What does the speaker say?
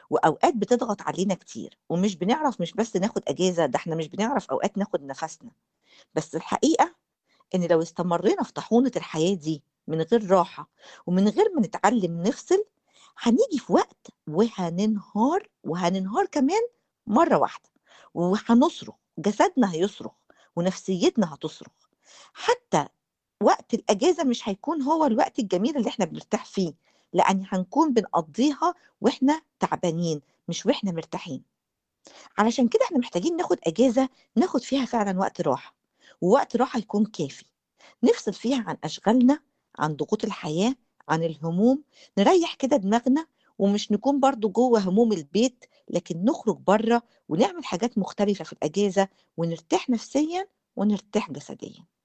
وأوقات بتضغط علينا كتير، ومش بنعرف مش بس ناخد أجازة، ده إحنا مش بنعرف أوقات ناخد نَفَسنا، بس الحقيقة إن لو استمرينا في طاحونة الحياة دي من غير راحة، ومن غير ما نتعلم نفصل، هنيجي في وقت وهننهار، وهننهار كمان مرّة واحدة، وهنصرخ، جسدنا هيصرخ، ونفسيتنا هتصرخ، حتى وقت الأجازة مش هيكون هو الوقت الجميل اللي إحنا بنرتاح فيه، لأن هنكون بنقضّيها وإحنا تعبانين، مش وإحنا مرتاحين. علشان كده إحنا محتاجين ناخد أجازة ناخد فيها فعلًا وقت راحة، ووقت راحة يكون كافي، نفصل فيها عن أشغالنا، عن ضغوط الحياة، عن الهموم، نريّح كده دماغنا، ومش نكون برضه جوّه هموم البيت، لكن نخرج برّه ونعمل حاجات مختلفة في الأجازة، ونرتاح نفسيًا ونرتاح جسديًا.